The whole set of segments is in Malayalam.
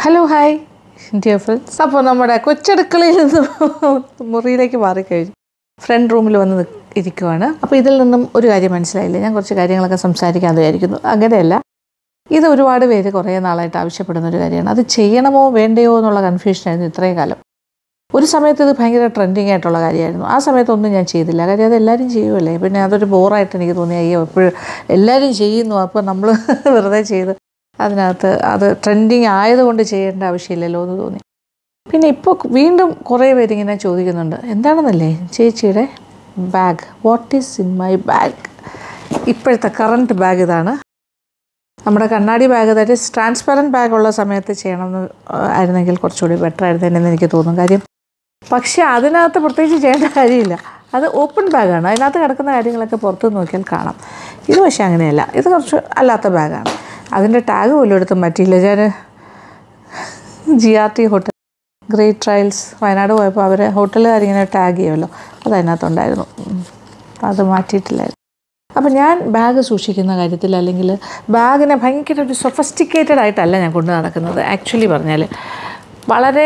ഹലോ ഹായ് ഡിയർ ഫ്രണ്ട്സ് അപ്പോൾ നമ്മുടെ കൊച്ചടുക്കളയിൽ നിന്ന് മുറിയിലേക്ക് മാറിക്കഴിഞ്ഞു ഫ്രണ്ട് റൂമിൽ വന്ന് നിക്ക് ഇരിക്കുവാണ് അപ്പോൾ ഇതിൽ നിന്നും ഒരു കാര്യം മനസ്സിലായില്ല ഞാൻ കുറച്ച് കാര്യങ്ങളൊക്കെ സംസാരിക്കാൻ വിചാരിക്കുന്നു അങ്ങനെയല്ല ഇത് ഒരുപാട് പേര് കുറേ നാളായിട്ട് ആവശ്യപ്പെടുന്ന ഒരു കാര്യമാണ് അത് ചെയ്യണമോ വേണ്ടയോ എന്നുള്ള കൺഫ്യൂഷനായിരുന്നു ഇത്രയും കാലം ഒരു സമയത്ത് ഇത് ഭയങ്കര ട്രെൻഡിങ് ആയിട്ടുള്ള കാര്യമായിരുന്നു ആ സമയത്തൊന്നും ഞാൻ ചെയ്തില്ല കാര്യം അത് എല്ലാവരും ചെയ്യുമല്ലേ പിന്നെ അതൊരു ബോറായിട്ട് എനിക്ക് തോന്നി അയ്യോ എപ്പോഴും എല്ലാവരും ചെയ്യുന്നു അപ്പോൾ നമ്മൾ വെറുതെ ചെയ്ത് അതിനകത്ത് അത് ട്രെൻഡിങ് ആയതുകൊണ്ട് ചെയ്യേണ്ട ആവശ്യമില്ലല്ലോ എന്ന് തോന്നി പിന്നെ ഇപ്പോൾ വീണ്ടും കുറേ പേരിങ്ങനെ ചോദിക്കുന്നുണ്ട് എന്താണെന്നല്ലേ ചേച്ചിയുടെ bag what is in my bag ഇപ്പോഴത്തെ കറണ്ട് ബാഗ് ഇതാണ് നമ്മുടെ കണ്ണാടി bag that is transparent bag ഉള്ള സമയത്ത് ചെയ്യണമെന്ന് ആയിരുന്നെങ്കിൽ കുറച്ചുകൂടി ബെറ്റർ ആയിരുന്നെന്ന് എനിക്ക് തോന്നും കാര്യം പക്ഷേ അതിനകത്ത് പ്രത്യേകിച്ച് ചെയ്യേണ്ട കാര്യമില്ല അത് ഓപ്പൺ ബാഗാണ് അതിനകത്ത് കിടക്കുന്ന കാര്യങ്ങളൊക്കെ പുറത്ത് നോക്കിയാൽ കാണാം ഇത് പക്ഷേ അങ്ങനെയല്ല ഇത് കുറച്ച് അല്ലാത്ത ബാഗാണ് അതിൻ്റെ ടാഗ് പോലും എടുത്ത് പറ്റിയില്ല ഞാൻ G R T hotel great trails Wayanad പോയപ്പോൾ അവർ ഹോട്ടലുകാരിങ്ങനെ ടാഗ് ചെയ്യുമല്ലോ അത് അതിനകത്തുണ്ടായിരുന്നു ഉം. അത് മാറ്റിയിട്ടില്ലായിരുന്നു അപ്പോൾ ഞാൻ ബാഗ് സൂക്ഷിക്കുന്ന കാര്യത്തിൽ അല്ലെങ്കിൽ ബാഗിനെ ഭയങ്കര ഒരു സൊഫസ്റ്റിക്കേറ്റഡ് ആയിട്ടല്ല ഞാൻ കൊണ്ടു നടക്കുന്നത് ആക്ച്വലി പറഞ്ഞാൽ വളരെ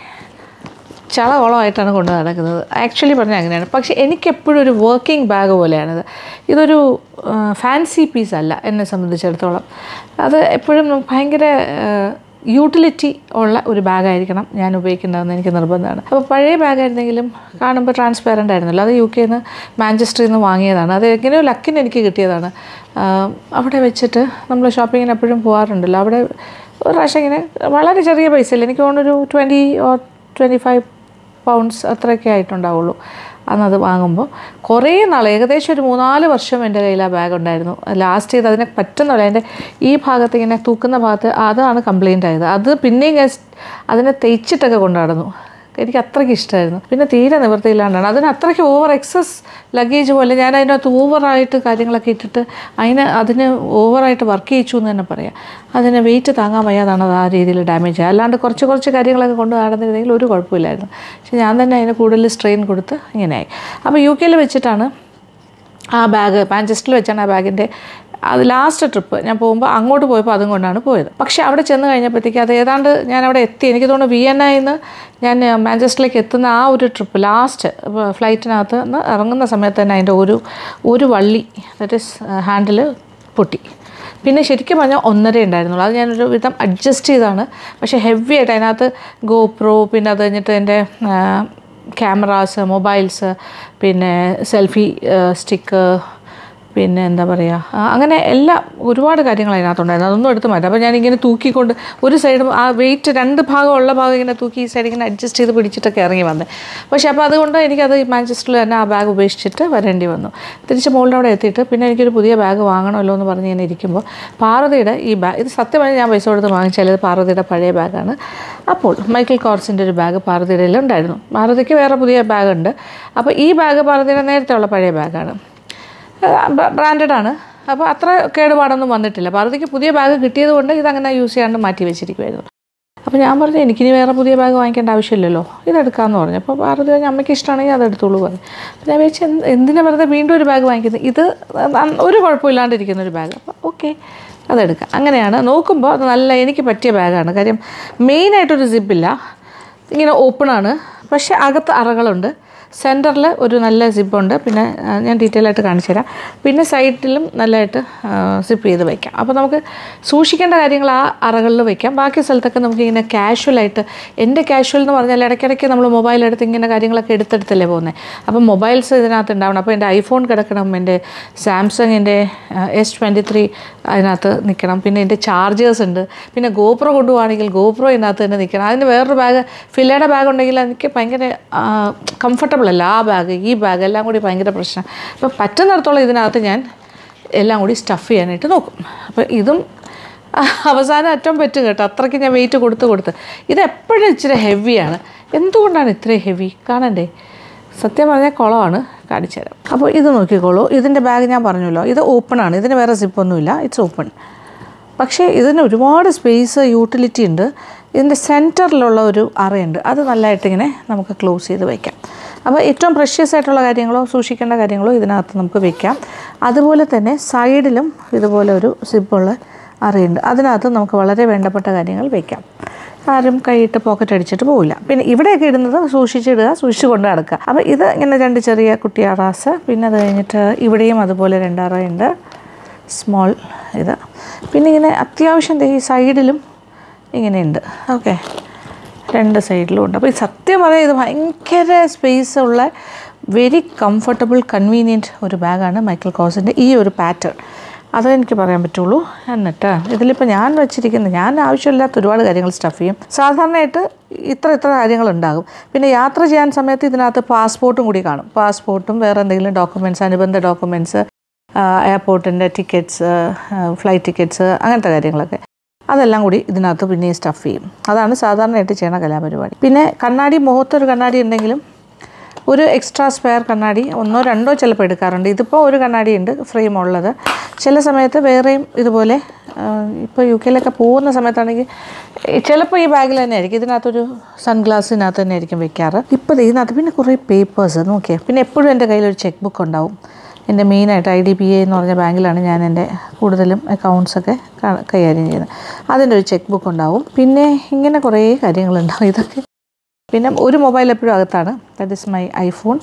ചളവളമായിട്ടാണ് കൊണ്ട് നടക്കുന്നത് ആക്ച്വലി പറഞ്ഞാൽ അങ്ങനെയാണ് പക്ഷേ എനിക്കെപ്പോഴും ഒരു വർക്കിംഗ് ബാഗ് പോലെയാണിത് ഇതൊരു ഫാൻസി പീസ് അല്ല എന്നെ സംബന്ധിച്ചിടത്തോളം അത് എപ്പോഴും ഭയങ്കര യൂട്ടിലിറ്റി ഉള്ള ഒരു ബാഗായിരിക്കണം ഞാൻ ഉപയോഗിക്കേണ്ടതെന്ന് എനിക്ക് നിർബന്ധമാണ് അപ്പോൾ പഴയ ബാഗായിരുന്നെങ്കിലും കാണുമ്പോൾ ട്രാൻസ്പെറൻ്റ് ആയിരുന്നല്ലോ അത് യു കെയിൽ നിന്ന് മാഞ്ചസ്റ്ററിൽ നിന്ന് വാങ്ങിയതാണ് അത് എങ്ങനെയോ ലക്കിന് എനിക്ക് കിട്ടിയതാണ് ആഹ് അവിടെ വെച്ചിട്ട് നമ്മൾ ഷോപ്പിങ്ങിന് എപ്പോഴും പോകാറുണ്ടല്ലോ അവിടെ ഒരു പ്രാവശ്യം ഇങ്ങനെ വളരെ ചെറിയ പൈസയില്ല എനിക്ക് തോന്നുന്നൊരു twenty or twenty five pounds അത്രയൊക്കെ ആയിട്ടുണ്ടാവുള്ളൂ അന്നത് വാങ്ങുമ്പോൾ കുറേ നാൾ ഏകദേശം ഒരു മൂന്നാല് വർഷം എൻ്റെ കയ്യിൽ ആ ബാഗ് ഉണ്ടായിരുന്നു ലാസ്റ്റ് ചെയ്ത് അതിനെ പറ്റുന്നില്ല എൻ്റെ ഈ ഭാഗത്ത് ഇങ്ങനെ തൂക്കുന്ന ഭാഗത്ത് അതാണ് കംപ്ലൈൻ്റ് ആയത് അത് പിന്നെയും ഞാൻ അതിനെ തേച്ചിട്ടൊക്കെ കൊണ്ടു നടന്നു എനിക്ക് അത്രയ്ക്ക് ഇഷ്ടമായിരുന്നു പിന്നെ തീരെ നിവൃത്തിയില്ലാണ്ടാണ് അതിന് അത്രയ്ക്ക് ഓവർ എക്സസ് ലഗേജ് പോലെ ഞാൻ അതിനകത്ത് ഓവറായിട്ട് കാര്യങ്ങളൊക്കെ ഇട്ടിട്ട് അതിന് അതിന് ഓവറായിട്ട് വർക്ക് ചെയ്യിച്ചു എന്ന് തന്നെ പറയാം അതിന് വെയിറ്റ് താങ്ങാൻ വയ്യാതാണ് അത് ആ രീതിയിൽ ഡാമേജ് ആയത് അല്ലാണ്ട് കുറച്ച് കുറച്ച് കാര്യങ്ങളൊക്കെ കൊണ്ട് നടന്നിരുന്നെങ്കിൽ ഒരു കുഴപ്പമില്ലായിരുന്നു പക്ഷെ ഞാൻ തന്നെ അതിന് കൂടുതൽ സ്ട്രെയിൻ കൊടുത്ത് ഇങ്ങനെയായി അപ്പോൾ യു കെയിൽ വെച്ചിട്ടാണ് ആ ബാഗ് മാഞ്ചസ്റ്ററിൽ വെച്ചാണ് ആ ബാഗിൻ്റെ അത് ലാസ്റ്റ് ട്രിപ്പ് ഞാൻ പോകുമ്പോൾ അങ്ങോട്ട് പോയപ്പോൾ അതും കൊണ്ടാണ് പോയത് പക്ഷേ അവിടെ ചെന്ന് കഴിഞ്ഞപ്പോഴത്തേക്ക് അത് ഏതാണ്ട് ഞാൻ അവിടെ എത്തി എനിക്ക് തോന്നുന്നു വിയന്നയിൽ നിന്ന് ഞാൻ മാഞ്ചസ്റ്ററിലേക്ക് എത്തുന്ന ആ ഒരു ട്രിപ്പ് ലാസ്റ്റ് ഫ്ലൈറ്റിനകത്ത് നിന്ന് ഇറങ്ങുന്ന സമയത്ത് തന്നെ അതിൻ്റെ ഒരു ഒരു വള്ളി ദറ്റ് ഈസ് ഹാൻഡിൽ പൊട്ടി പിന്നെ ശരിക്കും പറഞ്ഞാൽ ഒന്നര ഉണ്ടായിരുന്നുള്ളൂ അത് ഞാനൊരു വിധം അഡ്ജസ്റ്റ് ചെയ്താണ് പക്ഷേ ഹെവി ആയിട്ട് അതിനകത്ത് ഗോപ്രോ പിന്നെ അത് കഴിഞ്ഞിട്ട് എൻ്റെ ക്യാമറാസ് മൊബൈൽസ് പിന്നെ സെൽഫി സ്റ്റിക്ക് പിന്നെ എന്താ പറയുക ആ, അങ്ങനെ എല്ലാം ഒരുപാട് കാര്യങ്ങൾ അതിനകത്തുണ്ടായിരുന്നു അതൊന്നും എടുത്ത് മാറ്റാം അപ്പോൾ ഞാനിങ്ങനെ തൂക്കിക്കൊണ്ട് ഒരു സൈഡ് ആ വെയിറ്റ് രണ്ട് ഭാഗമുള്ള ഭാഗം ഇങ്ങനെ തൂക്കി ഈ സൈഡ് ഇങ്ങനെ അഡ്ജസ്റ്റ് ചെയ്ത് പിടിച്ചിട്ടൊക്കെ ഇറങ്ങി വന്നത് പക്ഷേ അപ്പോൾ അതുകൊണ്ട് എനിക്കത് മാഞ്ചസ്റ്ററിൽ തന്നെ ആ ബാഗ് ഉപേക്ഷിച്ചിട്ട് വരേണ്ടി വന്നു തിരിച്ച് മുകളിൽ അവിടെ എത്തിയിട്ട് പിന്നെ എനിക്കൊരു പുതിയ ബാഗ് വാങ്ങണമല്ലോ എന്ന് പറഞ്ഞ് ഇങ്ങനെ ഇരിക്കുമ്പോൾ പാർവതിയുടെ ഈ ബാഗ് ഇത് സത്യമായി ഞാൻ പൈസ കൊടുത്ത് വാങ്ങിച്ചാൽ ഇത് പാർവതിയുടെ പഴയ ബാഗാണ് അപ്പോൾ മൈക്കിൾ കോർസിൻ്റെ ഒരു ബാഗ് പാർവതിയുടെ ഉണ്ടായിരുന്നു പാർവതിക്ക് വേറെ പുതിയ ബാഗുണ്ട് അപ്പോൾ ഈ ബാഗ് പാർവതിയുടെ നേരത്തെ ഉള്ള പഴയ ബാഗാണ് ബ്രാൻഡഡ് ആണ് അപ്പോൾ അത്ര കേടുപാടൊന്നും വന്നിട്ടില്ല പാർവതിക്ക് പുതിയ ബാഗ് കിട്ടിയത് കൊണ്ട് ഇതങ്ങനെ യൂസ് ചെയ്യാണ്ട് മാറ്റി വെച്ചിരിക്കുമായിരുന്നു അപ്പോൾ ഞാൻ പറഞ്ഞു എനിക്കിനി വേറെ പുതിയ ബാഗ് വാങ്ങിക്കേണ്ട ആവശ്യമില്ലല്ലോ ഇതെടുക്കാമെന്ന് പറഞ്ഞു അപ്പോൾ പാർവതി പറഞ്ഞു അമ്മയ്ക്ക് ഇഷ്ടമാണെങ്കിൽ അത് എടുത്തോളൂ പറഞ്ഞു അപ്പോൾ ഞാൻ വിചാരിച്ചു എന്ത് എന്തിനാ വെറുതെ വീണ്ടും ഒരു ബാഗ് വാങ്ങിക്കുന്നത് ഇത് ന- ഒരു കുഴപ്പമില്ലാണ്ടിരിക്കുന്ന ഒരു ബാഗ് അപ്പോൾ ഓക്കെ അതെടുക്കാം അങ്ങനെയാണ് നോക്കുമ്പോൾ അത് നല്ല എനിക്ക് പറ്റിയ ബാഗാണ് കാര്യം മെയിനായിട്ടൊരു സിബില്ല ഇങ്ങനെ ഓപ്പണാണ് പക്ഷേ അകത്ത് അറകളുണ്ട് സെൻറ്ററിൽ ഒരു നല്ല സിബുണ്ട് പിന്നെ ആ, ഞാൻ ഡീറ്റെയിൽ ആയിട്ട് കാണിച്ചു തരാം പിന്നെ സൈഡിലും നല്ലതായിട്ട് സിപ്പ് ചെയ്ത് വയ്ക്കാം അപ്പോൾ നമുക്ക് സൂക്ഷിക്കേണ്ട കാര്യങ്ങൾ ആ അറകളിൽ വയ്ക്കാം ബാക്കി സ്ഥലത്തൊക്കെ നമുക്ക് ഇങ്ങനെ കാഷ്വലായിട്ട് എൻ്റെ കാഷ്വൽ എന്ന് പറഞ്ഞാൽ ഇടയ്ക്കിടയ്ക്ക് നമ്മൾ മൊബൈൽ എടുത്ത് ഇങ്ങനെ കാര്യങ്ങളൊക്കെ എടുത്തെടുത്തല്ലേ പോകുന്നത് അപ്പം മൊബൈൽസ് ഇതിനകത്ത് ഉണ്ടാവണം അപ്പോൾ എൻ്റെ ഐഫോൺ കിടക്കണം എൻ്റെ സാംസങ്ങിൻ്റെ എസ് ട്വൻറ്റി ത്രീ അതിനകത്ത് നിൽക്കണം പിന്നെ എൻ്റെ ചാർജേഴ്സ് ഉണ്ട് പിന്നെ ഗോപ്രോ കൊണ്ടുപോവാണെങ്കിൽ ഗോപ്രോ ഇതിനകത്ത് തന്നെ നിൽക്കണം അതിന് വേറൊരു ബാഗ് ഫില്ലയുടെ ബാഗ് ഉണ്ടെങ്കിൽ എനിക്ക് ഭയങ്കര കംഫർട്ടബിൾ അല്ല ആ ബാഗ് ഈ ബാഗ് എല്ലാം കൂടി ഭയങ്കര പ്രശ്നം അപ്പോൾ പറ്റുന്നിടത്തോളം ഇതിനകത്ത് ഞാൻ എല്ലാം കൂടി സ്റ്റഫ് ചെയ്യാനായിട്ട് നോക്കും അപ്പോൾ ഇതും അവസാനം അറ്റം പറ്റും കേട്ടോ അത്രയ്ക്ക് ഞാൻ വെയിറ്റ് കൊടുത്ത് കൊടുത്ത് ഇത് എപ്പോഴും ഇച്ചിരി ഹെവിയാണ് എന്തുകൊണ്ടാണ് ഇത്രയും ഹെവി കാണണ്ടേ സത്യം പറഞ്ഞാൽ കുളമാണ് കാണിച്ചു തരാം അപ്പോൾ ഇത് നോക്കിക്കോളൂ ഇതിൻ്റെ ബാഗ് ഞാൻ പറഞ്ഞല്ലോ ഇത് ഓപ്പൺ ആണ് ഇതിന് വേറെ സിപ്പൊന്നുമില്ല ഇറ്റ്സ് ഓപ്പൺ പക്ഷേ ഇതിന് ഒരുപാട് സ്പേസ് യൂട്ടിലിറ്റി ഉണ്ട് ഇതിൻ്റെ സെൻറ്ററിലുള്ള ഒരു അറയുണ്ട് അത് നല്ലതായിട്ട് ഇങ്ങനെ നമുക്ക് ക്ലോസ് ചെയ്ത് വയ്ക്കാം അപ്പോൾ ഏറ്റവും പ്രഷ്യസ് ആയിട്ടുള്ള കാര്യങ്ങളോ സൂക്ഷിക്കേണ്ട കാര്യങ്ങളോ ഇതിനകത്ത് നമുക്ക് വെക്കാം അതുപോലെ തന്നെ സൈഡിലും ഇതുപോലെ ഒരു സിബുള്ള അറയുണ്ട് അതിനകത്ത് നമുക്ക് വളരെ വേണ്ടപ്പെട്ട കാര്യങ്ങൾ വെക്കാം ആരും കൈയിട്ട് പോക്കറ്റ് അടിച്ചിട്ട് പോവില്ല പിന്നെ ഇവിടെയൊക്കെ ഇടുന്നത് സൂക്ഷിച്ചിടുക സൂക്ഷിച്ച് കൊണ്ട് നടക്കുക അപ്പോൾ ഇത് ഇങ്ങനെ രണ്ട് ചെറിയ കുട്ടി അറാസ് പിന്നെ അത് കഴിഞ്ഞിട്ട് ഇവിടെയും അതുപോലെ രണ്ടറയുണ്ട് സ്മോൾ ഇത് പിന്നെ ഇങ്ങനെ അത്യാവശ്യം ദേ ഈ സൈഡിലും ഇങ്ങനെയുണ്ട് ഓക്കെ രണ്ട് സൈഡിലും ഉണ്ട് അപ്പോൾ ഈ സത്യം പറയാം ഇത് ഭയങ്കര സ്പേസ് ഉള്ള വെരി കംഫർട്ടബിൾ കൺവീനിയൻറ്റ് ഒരു ബാഗാണ് മൈക്കിൾ കോസിൻ്റെ ഈ ഒരു പാറ്റേൺ അതേ എനിക്ക് പറയാൻ പറ്റുള്ളൂ എന്നിട്ട് ഇതിലിപ്പോൾ ഞാൻ വെച്ചിരിക്കുന്ന ഞാൻ ആവശ്യമില്ലാത്ത ഒരുപാട് കാര്യങ്ങൾ സ്റ്റഫ് ചെയ്യും സാധാരണയായിട്ട് ഇത്ര ഇത്ര കാര്യങ്ങളുണ്ടാകും പിന്നെ യാത്ര ചെയ്യാൻ സമയത്ത് ഇതിനകത്ത് പാസ്പോർട്ടും കൂടി കാണും പാസ്പോർട്ടും വേറെ എന്തെങ്കിലും ഡോക്യുമെൻറ്റ്സ് അനുബന്ധ ഡോക്യുമെൻറ്റ്സ് എയർപോർട്ടിൻ്റെ ടിക്കറ്റ്സ് ഫ്ലൈറ്റ് ടിക്കറ്റ്സ് അങ്ങനത്തെ കാര്യങ്ങളൊക്കെ അതെല്ലാം കൂടി ഇതിനകത്ത് പിന്നെ സ്റ്റഫ് ചെയ്യും അതാണ് സാധാരണയായിട്ട് ചെയ്യണ കലാപരിപാടി പിന്നെ കണ്ണാടി മുഖത്തൊരു കണ്ണാടി ഉണ്ടെങ്കിലും ഒരു എക്സ്ട്രാ സ്പെയർ കണ്ണാടി ഒന്നോ രണ്ടോ ചിലപ്പോൾ എടുക്കാറുണ്ട് ഇതിപ്പോൾ ഒരു കണ്ണാടി ഉണ്ട് ഫ്രെയിം ഉള്ളത് ചില സമയത്ത് വേറെയും ഇതുപോലെ ഇപ്പോൾ യു കെയിലൊക്കെ പോകുന്ന സമയത്താണെങ്കിൽ ചിലപ്പോൾ ഈ ബാഗിൽ തന്നെ ആയിരിക്കും ഇതിനകത്തൊരു സൺഗ്ലാസിനകത്ത് തന്നെ ആയിരിക്കും വെക്കാറ് ഇപ്പോൾ ഇതിനകത്ത് പിന്നെ കുറേ പേപ്പേഴ്സ് നോക്കിയാൽ പിന്നെ എപ്പോഴും എൻ്റെ കയ്യിലൊരു ചെക്ക് ബുക്ക് ഉണ്ടാവും എൻ്റെ മെയിനായിട്ട് ഐ ഡി ബി എ എന്ന് പറഞ്ഞ ബാങ്കിലാണ് ഞാൻ എൻ്റെ കൂടുതലും അക്കൗണ്ട്സൊക്കെ കൈകാര്യം ചെയ്യുന്നത് അതിൻ്റെ ഒരു ചെക്ക് ബുക്ക് ഉണ്ടാവും പിന്നെ ഇങ്ങനെ കുറേ കാര്യങ്ങളുണ്ടാവും ഇതൊക്കെ പിന്നെ ഒരു മൊബൈൽ എപ്പോഴും അകത്താണ് ദാറ്റ് ഇസ് മൈ ഐഫോൺ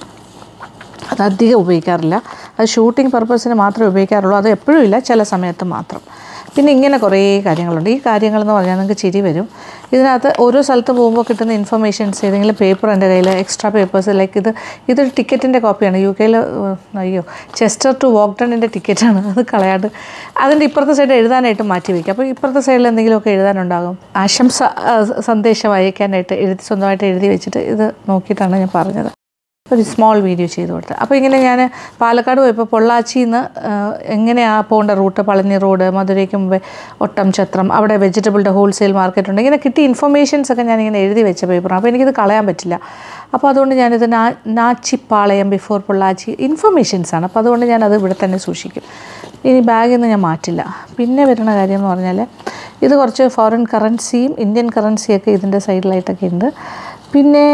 അത് അധികം ഉപയോഗിക്കാറില്ല അത് ഷൂട്ടിംഗ് പർപ്പസിന് മാത്രമേ ഉപയോഗിക്കാറുള്ളൂ അത് എപ്പോഴും ഇല്ല ചില സമയത്ത് മാത്രം പിന്നെ ഇങ്ങനെ കുറേ കാര്യങ്ങളുണ്ട് ഈ കാര്യങ്ങളെന്ന് പറഞ്ഞാൽ നിങ്ങൾക്ക് ചിരി വരും ഇതിനകത്ത് ഓരോ സ്ഥലത്ത് പോകുമ്പോൾ കിട്ടുന്ന ഇൻഫർമേഷൻസ് ഏതെങ്കിലും പേപ്പർ എൻ്റെ കയ്യിൽ എക്സ്ട്രാ പേപ്പേഴ്സ് ലൈക്ക് ഇത് ഇതൊരു ടിക്കറ്റിൻ്റെ കോപ്പിയാണ് യു കെയിൽ അയ്യോ ചെസ്റ്റർ ടു വോക്ടണിൻ്റെ ടിക്കറ്റാണ് അത് കളയാണ്ട് അതിൻ്റെ ഇപ്പുറത്തെ സൈഡ് എഴുതാനായിട്ട് മാറ്റി വയ്ക്കുക അപ്പോൾ ഇപ്പുറത്തെ സൈഡിൽ എന്തെങ്കിലുമൊക്കെ എഴുതാനുണ്ടാകും ആശംസ ആ, സന്ദേശം അയക്കാനായിട്ട് എഴുതി സ്വന്തമായിട്ട് എഴുതി വെച്ചിട്ട് ഇത് നോക്കിയിട്ടാണ് ഞാൻ പറഞ്ഞത് ഒരു സ്മോൾ വീഡിയോ ചെയ്ത് കൊടുത്തത് അപ്പോൾ ഇങ്ങനെ ഞാൻ പാലക്കാട് പോയപ്പോൾ പൊള്ളാച്ചിയിൽ നിന്ന് എങ്ങനെയാണ് പോകേണ്ട റൂട്ട് പളനി റോഡ് മധുരയ്ക്ക് മുമ്പേ ഒട്ടം ഛത്രം അവിടെ വെജിറ്റബിളിൻ്റെ ഹോൾസെയിൽ മാർക്കറ്റ് ഉണ്ട് ഇങ്ങനെ കിട്ടിയ ഇൻഫർമേഷൻസ് ഒക്കെ ഞാനിങ്ങനെ എഴുതി വെച്ച പേപ്പറാണ് അപ്പോൾ എനിക്കിത് കളയാൻ പറ്റില്ല അപ്പോൾ അതുകൊണ്ട് ഞാനിത് നാ നാച്ചിപ്പാളയം ബിഫോർ പൊള്ളാച്ചി ഇൻഫർമേഷൻസ് ആണ് അപ്പോൾ അതുകൊണ്ട് ഞാനത് ഇവിടെ തന്നെ സൂക്ഷിക്കും ഇനി ബാഗിൽ നിന്ന് ഞാൻ മാറ്റില്ല പിന്നെ വരുന്ന കാര്യം എന്ന് പറഞ്ഞാൽ ഇത് കുറച്ച് ഫോറിൻ കറൻസിയും ഇന്ത്യൻ കറൻസിയൊക്കെ ഇതിൻ്റെ സൈഡിലായിട്ടൊക്കെ ഉണ്ട് പിന്നെ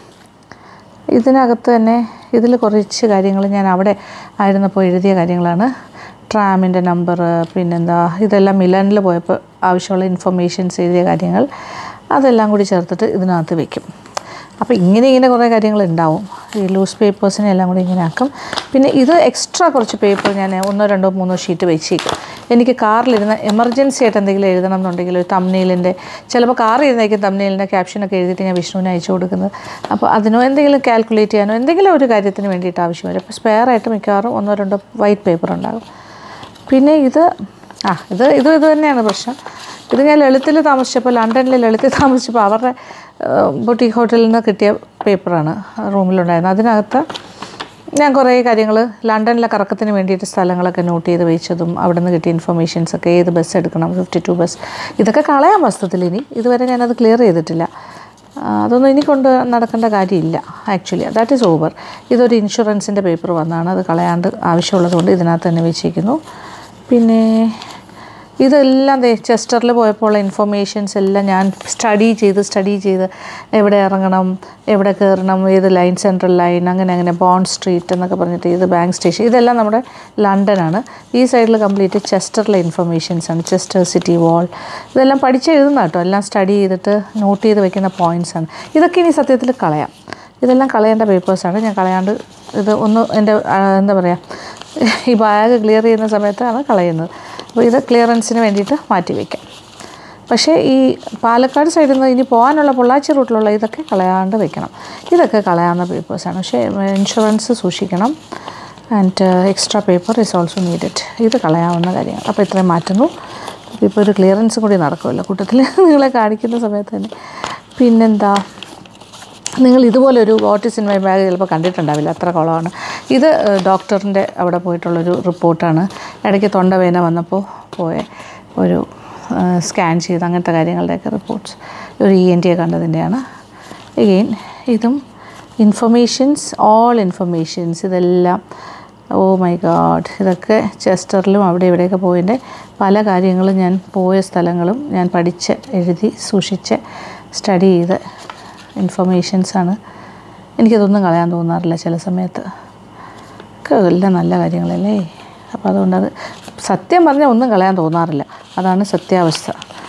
ഇതിനകത്ത് തന്നെ ഇതിൽ കുറച്ച് കാര്യങ്ങൾ ഞാൻ അവിടെ ആയിരുന്നപ്പോൾ എഴുതിയ കാര്യങ്ങളാണ് ട്രാമിൻ്റെ നമ്പർ പിന്നെന്താ ഇതെല്ലാം മിലാനിൽ പോയപ്പോൾ ആവശ്യമുള്ള ഇൻഫർമേഷൻസ് എഴുതിയ കാര്യങ്ങൾ അതെല്ലാം കൂടി ചേർത്തിട്ട് ഇതിനകത്ത് വെക്കും അപ്പോൾ ഇങ്ങനെ ഇങ്ങനെ കുറേ കാര്യങ്ങൾ ഉണ്ടാവും ഈ ലൂസ് പേപ്പേഴ്സിനെ എല്ലാം കൂടി ഇങ്ങനെ ആക്കും പിന്നെ ഇത് എക്സ്ട്രാ കുറച്ച് പേപ്പർ ഞാൻ ഒന്നോ രണ്ടോ മൂന്നോ ഷീറ്റ് വെച്ചേക്കും എനിക്ക് കാറിലിരുന്ന് എമർജൻസി ആയിട്ട് എന്തെങ്കിലും എഴുതണം എന്നുണ്ടെങ്കിൽ ഒരു തമ്നയിലിൻ്റെ ചിലപ്പോൾ കാറിൽ ഇരുന്നേക്കും തമ്നയിലിൻ്റെ ക്യാപ്ഷനൊക്കെ എഴുതിയിട്ട് ഞാൻ വിഷ്ണുവിന് അയച്ചു കൊടുക്കുന്നത് അപ്പോൾ അതിനോ എന്തെങ്കിലും കാൽക്കുലേറ്റ് ചെയ്യാനോ എന്തെങ്കിലും ഒരു കാര്യത്തിന് വേണ്ടിയിട്ട് ആവശ്യം വരും അപ്പോൾ സ്പെയർ ആയിട്ട് മിക്കവാറും ഒന്നോ രണ്ടോ വൈറ്റ് പേപ്പർ ഉണ്ടാകും പിന്നെ ഇത് ആ ഇത് ഇത് ഇത് തന്നെയാണ് പ്രശ്നം ഇത് ഞാൻ ലളിത്തിൽ താമസിച്ചപ്പോൾ ലണ്ടനിൽ ലളിത്തിൽ താമസിച്ചപ്പോൾ അവരുടെ ബൊട്ടീക്ക് ഹോട്ടലിൽ നിന്ന് കിട്ടിയ പേപ്പറാണ് റൂമിലുണ്ടായിരുന്നത് അതിനകത്ത് ഞാൻ കുറേ കാര്യങ്ങൾ ലണ്ടനിലെ കറക്കത്തിന് വേണ്ടിയിട്ട് സ്ഥലങ്ങളൊക്കെ നോട്ട് ചെയ്ത് വെച്ചതും അവിടെ നിന്ന് കിട്ടിയ ഇൻഫർമേഷൻസ് ഒക്കെ ഏത് ബസ് എടുക്കണം ഫിഫ്റ്റി ടു ബസ് ഇതൊക്കെ കളയാൻ വസ്തുത്തിൽ ഇനി ഇതുവരെ ഞാനത് ക്ലിയർ ചെയ്തിട്ടില്ല ആ, അതൊന്നും ഇനി കൊണ്ട് നടക്കേണ്ട കാര്യമില്ല ആക്ച്വലി ദാറ്റ് ഈസ് ഓവർ ഇതൊരു ഇൻഷുറൻസിൻ്റെ പേപ്പർ വന്നാണ് അത് കളയാണ്ട് ആവശ്യമുള്ളത് കൊണ്ട് ഇതിനകത്ത് തന്നെ വെച്ചിരിക്കുന്നു പിന്നെ ഇതെല്ലാം ദേ ചെസ്റ്ററിൽ പോയപ്പോൾ ഉള്ള ഇൻഫർമേഷൻസ് എല്ലാം ഞാൻ സ്റ്റഡി ചെയ്ത് സ്റ്റഡി ചെയ്ത് എവിടെ ഇറങ്ങണം എവിടെ കയറണം ഏത് ലൈൻ സെൻട്രൽ ലൈൻ അങ്ങനെ അങ്ങനെ ബോണ്ട് സ്ട്രീറ്റ് എന്നൊക്കെ പറഞ്ഞിട്ട് ഇത് ബാങ്ക് സ്റ്റേഷൻ ഇതെല്ലാം നമ്മുടെ ലണ്ടനാണ് ഈ സൈഡിൽ കംപ്ലീറ്റ് ചെസ്റ്ററിലെ ഇൻഫർമേഷൻസ് ആണ് ചെസ്റ്റർ സിറ്റി വാൾ ഇതെല്ലാം പഠിച്ച് എഴുതുന്ന കേട്ടോ എല്ലാം സ്റ്റഡി ചെയ്തിട്ട് നോട്ട് ചെയ്ത് വെക്കുന്ന പോയിൻറ്റ്സ് ആണ് ഇതൊക്കെ ഇനി സത്യത്തിൽ കളയാം ഇതെല്ലാം കളയേണ്ട പേപ്പേഴ്സാണ് ഞാൻ കളയാണ്ട് ഇത് ഒന്ന് എൻ്റെ ആ, എന്താ പറയുക ഈ ബാഗ് ക്ലിയർ ചെയ്യുന്ന സമയത്താണ് കളയുന്നത് അപ്പോൾ ഇത് ക്ലിയറൻസിന് വേണ്ടിയിട്ട് മാറ്റി വയ്ക്കാം പക്ഷേ ഈ പാലക്കാട് സൈഡിൽ നിന്ന് ഇനി പോകാനുള്ള പൊള്ളാച്ചി റൂട്ടിലുള്ള ഇതൊക്കെ കളയാണ്ട് വെക്കണം ഇതൊക്കെ കളയാവുന്ന പേപ്പേഴ്സാണ് പക്ഷേ ഇൻഷുറൻസ് സൂക്ഷിക്കണം and extra paper is also needed ഇത് കളയാവുന്ന കാര്യങ്ങൾ അപ്പോൾ ഇത്രയും മാറ്റുന്നു ഇപ്പോൾ ഒരു ക്ലിയറൻസും കൂടി നടക്കുമല്ലോ കൂട്ടത്തിൽ നിങ്ങളെ കാണിക്കുന്ന സമയത്ത് തന്നെ പിന്നെന്താ നിങ്ങൾ ഇതുപോലെ ഒരു ഓട്ടിസ് ഇൻ മൈ ബാഗ് ചിലപ്പോൾ കണ്ടിട്ടുണ്ടാവില്ല അത്ര കുളമാണ് ഇത് ഡോക്ടറിൻ്റെ അവിടെ പോയിട്ടുള്ളൊരു റിപ്പോർട്ടാണ് ഇടയ്ക്ക് തൊണ്ടവേദന വന്നപ്പോൾ പോയ ഒരു സ്കാൻ ചെയ്ത് അങ്ങനത്തെ കാര്യങ്ങളുടെയൊക്കെ റിപ്പോർട്ട്സ് ഒരു ഇ എൻ ടിയെ കണ്ടതിൻ്റെയാണ് എഗെയിൻ ഇതും ഇൻഫർമേഷൻസ് ഓൾ ഇൻഫർമേഷൻസ് ഇതെല്ലാം ഓ മൈ ഗാഡ് ഇതൊക്കെ ചെസ്റ്ററിലും അവിടെ ഇവിടെയൊക്കെ പോയതിൻ്റെ പല കാര്യങ്ങളും ഞാൻ പോയ സ്ഥലങ്ങളും ഞാൻ പഠിച്ച് എഴുതി സൂക്ഷിച്ച് സ്റ്റഡി ചെയ്ത് ഇൻഫർമേഷൻസാണ് എനിക്കതൊന്നും കളയാൻ തോന്നാറില്ല ചില സമയത്ത് ഒക്കെ എല്ലാം നല്ല കാര്യങ്ങളല്ലേ അപ്പോൾ അതുകൊണ്ട് അത് സത്യം പറഞ്ഞാൽ ഒന്നും കളയാൻ തോന്നാറില്ല അതാണ് സത്യാവസ്ഥ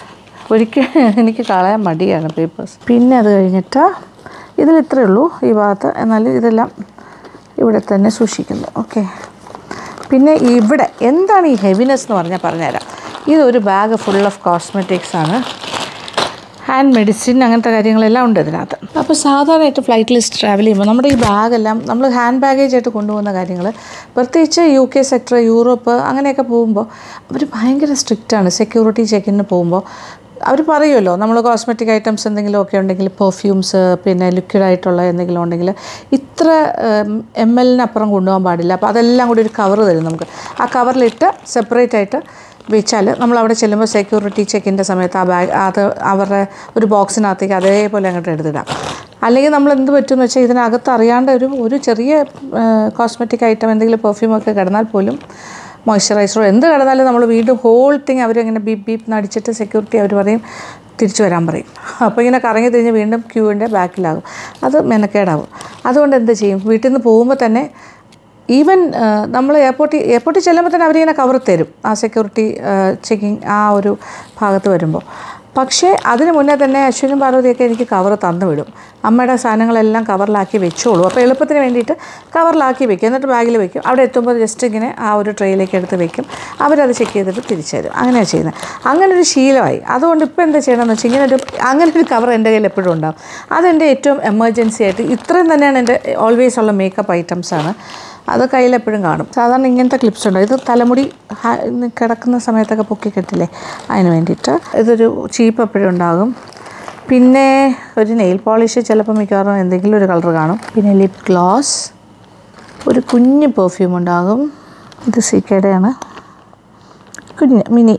ഒരിക്കൽ എനിക്ക് കളയാൻ മടിയാണ് പേപ്പേഴ്സ് പിന്നെ അത് കഴിഞ്ഞിട്ട് ഇതിൽ ഇത്രയേ ഉള്ളൂ ഈ ഭാഗത്ത് എന്നാൽ ഇതെല്ലാം ഇവിടെ തന്നെ സൂക്ഷിക്കുന്നു ഓക്കെ പിന്നെ ഇവിടെ എന്താണ് ഈ ഹെവിനെസ് എന്ന് പറഞ്ഞാൽ പറഞ്ഞുതരാം ഇതൊരു ബാഗ് ഫുൾ ഓഫ് കോസ്മെറ്റിക്സ് ആണ് ഹാൻഡ് മെഡിസിൻ അങ്ങനത്തെ കാര്യങ്ങളെല്ലാം ഉണ്ട് ഇതിനകത്ത് അപ്പോൾ സാധാരണയായിട്ട് ഫ്ലൈറ്റിൽ ട്രാവൽ ചെയ്യുമ്പോൾ നമ്മുടെ ഈ ബാഗെല്ലാം നമ്മൾ ഹാൻഡ് ബാഗേജ് ആയിട്ട് കൊണ്ടുപോകുന്ന കാര്യങ്ങൾ പ്രത്യേകിച്ച് യു കെ സെക്ടർ യൂറോപ്പ് അങ്ങനെയൊക്കെ പോകുമ്പോൾ അവർ ഭയങ്കര സ്ട്രിക്റ്റാണ് സെക്യൂരിറ്റി ചെക്കിന് പോകുമ്പോൾ അവർ പറയുമല്ലോ നമ്മൾ കോസ്മെറ്റിക് ഐറ്റംസ് എന്തെങ്കിലും ഒക്കെ ഉണ്ടെങ്കിൽ പെർഫ്യൂംസ് പിന്നെ ലിക്വിഡ് ആയിട്ടുള്ള എന്തെങ്കിലും ഉണ്ടെങ്കിൽ ഇത്ര എം എല്ലിനപ്പുറം കൊണ്ടുപോകാൻ പാടില്ല അപ്പോൾ അതെല്ലാം കൂടി ഒരു കവർ തരും നമുക്ക് ആ കവറിലിട്ട് സെപ്പറേറ്റ് ആയിട്ട് വെച്ചാൽ നമ്മൾ അവിടെ ചെല്ലുമ്പോൾ സെക്യൂരിറ്റി ചെക്കിൻ്റെ സമയത്ത് ആ ബാഗ് അത് അവരുടെ ഒരു ബോക്സിനകത്തേക്ക് അതേപോലെ അങ്ങോട്ട് എടുത്തിടാം അല്ലെങ്കിൽ നമ്മൾ എന്ത് പറ്റുമെന്ന് വെച്ചാൽ ഇതിനകത്ത് അറിയാണ്ട് ഒരു ഒരു ചെറിയ കോസ്മെറ്റിക് ഐറ്റം എന്തെങ്കിലും പെർഫ്യൂമൊക്കെ കിടന്നാൽ പോലും മോയ്സ്ചറൈസറോ എന്ത് കിടന്നാലും നമ്മൾ വീണ്ടും ഹോൾ തിങ് അവരങ്ങനെ ബീപ്പ് ബീപ്പ് നടിച്ചിട്ട് സെക്യൂരിറ്റി അവർ പറയും തിരിച്ചു വരാൻ പറയും അപ്പോൾ ഇങ്ങനെ കറങ്ങി തിരിഞ്ഞ് വീണ്ടും ക്യൂവിൻ്റെ ബാക്കിലാകും അത് മെനക്കേടാവും അതുകൊണ്ട് എന്ത് ചെയ്യും വീട്ടിൽ നിന്ന് പോകുമ്പോൾ തന്നെ ഈവൻ നമ്മൾ എയർപോർട്ടിൽ എയർപോർട്ടിൽ ചെല്ലുമ്പോൾ തന്നെ അവരിങ്ങനെ കവർ തരും ആ സെക്യൂരിറ്റി ചെക്കിങ് ആ ഒരു ഭാഗത്ത് വരുമ്പോൾ പക്ഷേ അതിന് മുന്നേ തന്നെ അശ്വിനും പാർവതിയൊക്കെ എനിക്ക് കവർ തന്നു വിടും അമ്മയുടെ സാധനങ്ങളെല്ലാം കവറിലാക്കി വെച്ചോളൂ അപ്പോൾ എളുപ്പത്തിന് വേണ്ടിയിട്ട് കവറിലാക്കി വെക്കും എന്നിട്ട് ബാഗിൽ വെക്കും അവിടെ എത്തുമ്പോൾ ജസ്റ്റ് ഇങ്ങനെ ആ ഒരു ട്രെയിലേക്ക് എടുത്ത് വെക്കും അവരത് ചെക്ക് ചെയ്തിട്ട് തിരിച്ചു തരും അങ്ങനെയാണ് ചെയ്യുന്നത് അങ്ങനെ ഒരു ശീലമായി അതുകൊണ്ട് ഇപ്പോൾ എന്താ ചെയ്യണമെന്ന് വെച്ചാൽ ഇങ്ങനെ ഒരു അങ്ങനെ ഒരു കവർ എൻ്റെ കയ്യിൽ എപ്പോഴും ഉണ്ടാവും അതെൻ്റെ ഏറ്റവും എമർജൻസി ആയിട്ട് ഇത്രയും തന്നെയാണ് എൻ്റെ ഓൾവേസ് ഉള്ള മേക്കപ്പ് ഐറ്റംസാണ് അത് കയ്യിൽ എപ്പോഴും കാണും സാധാരണ ഇങ്ങനത്തെ ക്ലിപ്സ് ഉണ്ട് ഇത് തലമുടി ഹ- ഇന്ന് കിടക്കുന്ന സമയത്തൊക്കെ പൊക്കി കെട്ടില്ലേ അതിന് വേണ്ടിയിട്ട് ഇതൊരു ചീപ്പ് എപ്പോഴും ഉണ്ടാകും പിന്നെ ഒരു നെയിൽ പോളിഷ് ചിലപ്പോൾ മിക്കവാറും എന്തെങ്കിലും ഒരു കളർ കാണും പിന്നെ ലിപ് ഗ്ലോസ് ഒരു കുഞ്ഞ് പെർഫ്യൂം ഉണ്ടാകും ഇത് സീക്കയുടെയാണ് കുഞ്ഞ് മിനി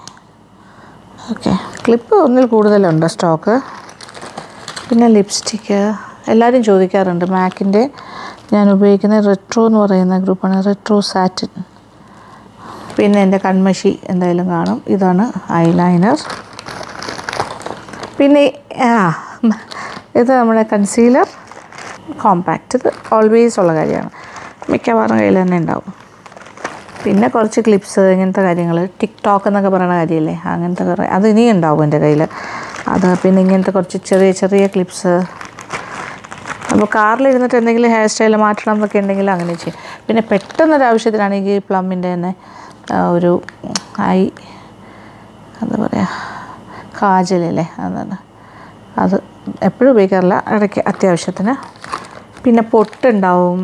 ഓക്കെ ക്ലിപ്പ് ഒന്നിൽ കൂടുതലുണ്ട് സ്റ്റോക്ക് പിന്നെ ലിപ്സ്റ്റിക്ക് എല്ലാവരും ചോദിക്കാറുണ്ട് മാക്കിൻ്റെ ഞാൻ ഉപയോഗിക്കുന്ന റെട്രോ എന്ന് പറയുന്ന ഗ്രൂപ്പാണ് റെട്രോ സാറ്റിൻ പിന്നെ എൻ്റെ കൺമഷി എന്തായാലും കാണും ഇതാണ് ഐലൈനർ പിന്നെ ആ ഇത് നമ്മുടെ കൺസീലർ കോമ്പാക്റ്റ് ഇത് ഓൾവേസ് ഉള്ള കാര്യമാണ് മിക്കവാറും കയ്യിൽ തന്നെ ഉണ്ടാവും പിന്നെ കുറച്ച് ക്ലിപ്സ് ഇങ്ങനത്തെ കാര്യങ്ങൾ ടിക്ടോക്ക് എന്നൊക്കെ പറയുന്ന കാര്യമില്ലേ അങ്ങനത്തെ കുറേ അത് ഇനിയും ഉണ്ടാവും എൻ്റെ കയ്യിൽ അത് പിന്നെ ഇങ്ങനത്തെ കുറച്ച് ചെറിയ ചെറിയ ക്ലിപ്സ് അപ്പോൾ കാറിലിരുന്നിട്ട് എന്തെങ്കിലും ഹെയർ സ്റ്റൈൽ മാറ്റണം എന്നൊക്കെ ഉണ്ടെങ്കിൽ അങ്ങനെ ചെയ്യും പിന്നെ പെട്ടെന്നൊരു ആവശ്യത്തിനാണെങ്കിൽ പ്ലമ്മിൻ്റെ തന്നെ ആ, ഒരു ഐ എന്താ പറയുക കാജലല്ലേ അതാണ് അത് എപ്പോഴും ഉപയോഗിക്കാറില്ല ഇടയ്ക്ക് അത്യാവശ്യത്തിന് പിന്നെ പൊട്ടുണ്ടാവും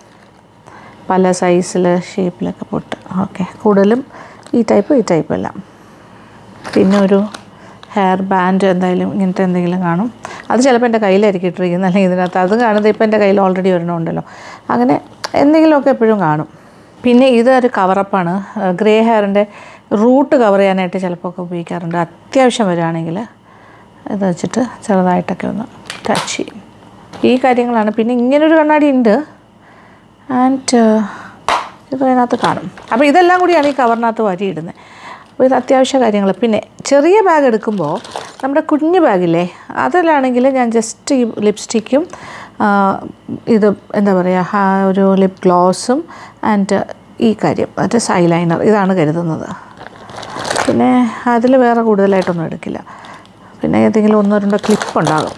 പല സൈസിൽ ഷേപ്പിലൊക്കെ പൊട്ട് ഓക്കെ കൂടുതലും ഈ ടൈപ്പ് ഈ ടൈപ്പ് എല്ലാം പിന്നെ ഒരു ഹെയർ ബാൻഡ് എന്തായാലും ഇങ്ങനത്തെ എന്തെങ്കിലും കാണും അത് ചിലപ്പോൾ എൻ്റെ കയ്യിലായിരിക്കും ഇട്ടിരിക്കുന്നത് അല്ലെങ്കിൽ ഇതിനകത്ത് അത് കാണുന്നത് ഇപ്പോൾ എൻ്റെ കയ്യിൽ ഓൾറെഡി ഒരെണ്ണമുണ്ടല്ലോ അങ്ങനെ എന്തെങ്കിലുമൊക്കെ എപ്പോഴും കാണും പിന്നെ ഇതൊരു കവറപ്പാണ് ഗ്രേ ഹെയറിൻ്റെ റൂട്ട് കവർ ചെയ്യാനായിട്ട് ചിലപ്പോൾ ഒക്കെ ഉപയോഗിക്കാറുണ്ട് അത്യാവശ്യം വരികയാണെങ്കിൽ ഇത് വെച്ചിട്ട് ചെറുതായിട്ടൊക്കെ ഒന്ന് ടച്ച് ചെയ്യും ഈ കാര്യങ്ങളാണ് പിന്നെ ഇങ്ങനൊരു കണ്ണാടി ഉണ്ട് ആൻഡ് ഇത് അതിനകത്ത് കാണും അപ്പോൾ ഇതെല്ലാം കൂടിയാണ് ഈ കവറിനകത്ത് വരിയിടുന്നത് അപ്പോൾ ഇത് അത്യാവശ്യ കാര്യങ്ങൾ പിന്നെ ചെറിയ ബാഗ് എടുക്കുമ്പോൾ നമ്മുടെ കുഞ്ഞു ബാഗില്ലേ അതിലാണെങ്കിൽ ഞാൻ ജസ്റ്റ് ഈ ലിപ്സ്റ്റിക്കും ഇത് എന്താ പറയുക ആ ഒരു ലിപ് ഗ്ലോസും ആൻഡ് ഈ കാര്യം മറ്റേ ഐലൈനർ ഇതാണ് കരുതുന്നത് പിന്നെ അതിൽ വേറെ കൂടുതലായിട്ടൊന്നും എടുക്കില്ല പിന്നെ ഏതെങ്കിലും ഒന്നോ രണ്ടോ ക്ലിപ്പ് ഉണ്ടാകും